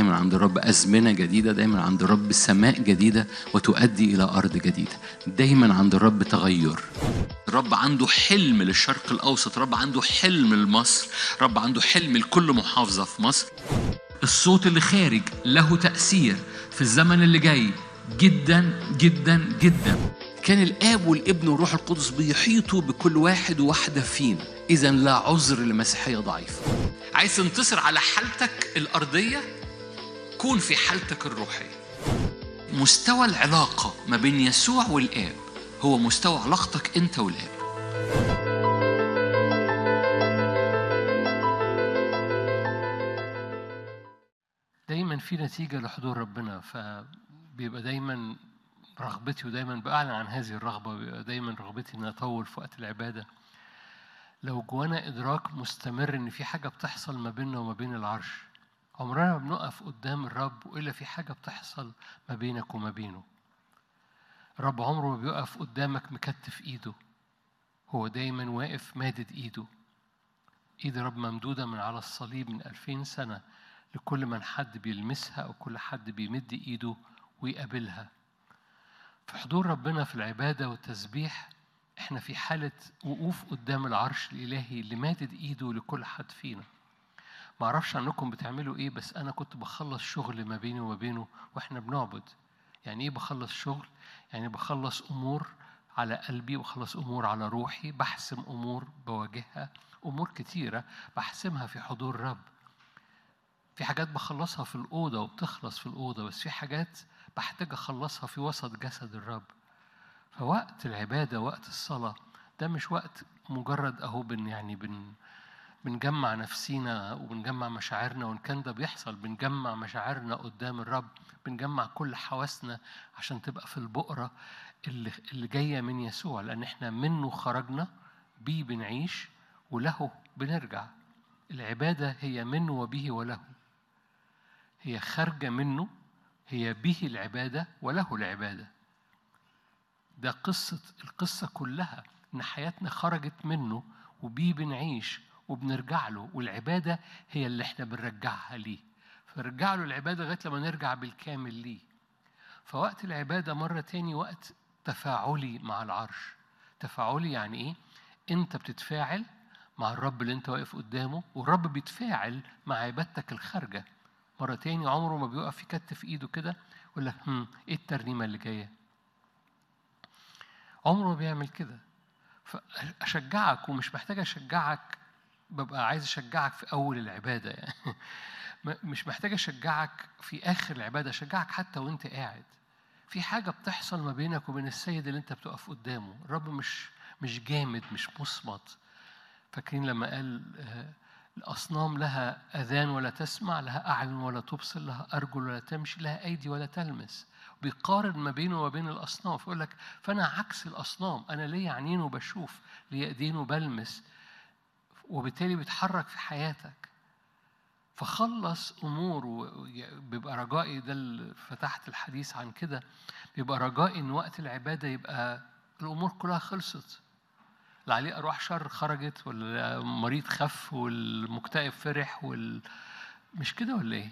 دايما عند الرب أزمنة جديدة دايما عند الرب سماء جديدة وتؤدي إلى أرض جديدة دايما عند الرب تغير الرب عنده حلم للشرق الأوسط الرب عنده حلم لمصر الرب عنده حلم لكل محافظة في مصر الصوت اللي خارج له تأثير في الزمن اللي جاي جدا جدا جدا كان الآب والابن والروح القدس بيحيطوا بكل واحد وواحدة فينا إذا لا عذر لمسيحية ضعيفة عايز تنتصر على حالتك الأرضية كون في حالتك الروحية مستوى العلاقة ما بين يسوع والآب هو مستوى علاقتك أنت والآب دايما في نتيجة لحضور ربنا فبيبقى دايما رغبتي ودايما بأعلن عن هذه الرغبة بيبقى دايما رغبتي إن أطول في وقت العبادة لو جوانا إدراك مستمر إن في حاجة بتحصل ما بيننا وما بين العرش عمرنا ما بنقف قدام الرب وإلا في حاجة بتحصل ما بينك وما بينه الرب عمره ما بيقف قدامك مكتف إيده هو دايما واقف مادد إيده إيد الرب ممدودة من على الصليب من ألفين سنة لكل من حد بيلمسها أو كل حد بيمد إيده ويقابلها في حضور ربنا في العبادة والتسبيح احنا في حالة وقوف قدام العرش الإلهي اللي مادد إيده لكل حد فينا ما أعرفش عنكم بتعملوا إيه بس أنا كنت بخلص شغل ما بيني وما بينه وإحنا بنعبد يعني إيه بخلص شغل؟ يعني بخلص أمور على قلبي بخلص أمور على روحي بحسم أمور بواجهها أمور كتيرة بحسمها في حضور الرب في حاجات بخلصها في الأوضة وبتخلص في الأوضة بس في حاجات بحتاج أخلصها في وسط جسد الرب فوقت العبادة وقت الصلاة ده مش وقت مجرد أهو بن يعني بن بنجمع نفسينا وبنجمع مشاعرنا وإن كان ده بيحصل بنجمع مشاعرنا قدام الرب بنجمع كل حواسنا عشان تبقى في البؤرة اللي, اللي جاية من يسوع لأن إحنا منه خرجنا بيه بنعيش وله بنرجع العبادة هي منه وبه وله هي خارجة منه هي به العبادة وله العبادة ده قصة القصة كلها إن حياتنا خرجت منه وبيه بنعيش وبنرجع له والعبادة هي اللي احنا بنرجعها ليه فنرجع له العبادة لغاية لما نرجع بالكامل ليه فوقت العبادة مرة تاني وقت تفاعلي مع العرش تفاعلي يعني ايه انت بتتفاعل مع الرب اللي انت واقف قدامه والرب بيتفاعل مع عبادتك الخارجة مرة تاني عمره ما بيقف يكتف ايده كده يقول لك هم ايه الترنيمة اللي جاية عمره ما بيعمل كده فأشجعك ومش محتاج أشجعك ببقى عايز أشجعك في أول العبادة يعني مش محتاج أشجعك في آخر العبادة أشجعك حتى وأنت قاعد في حاجة بتحصل ما بينك وبين السيد اللي أنت بتقف قدامه الرب مش مش جامد مش مصمت فاكرين لما قال الأصنام لها أذان ولا تسمع لها أعين ولا تبصر لها أرجل ولا تمشي لها أيدي ولا تلمس بيقارن ما بينه وما بين الأصنام فيقول لك فأنا عكس الأصنام أنا ليا عينين وبشوف ليا إيدين وبلمس وبالتالي بيتحرك في حياتك فخلص أمور بيبقى رجائي ده اللي فتحت الحديث عن كده بيبقى رجائي إن وقت العبادة يبقى الأمور كلها خلصت اللي عليه أرواح شر خرجت والمريض خف والمكتئب فرح وال... مش كده ولا إيه؟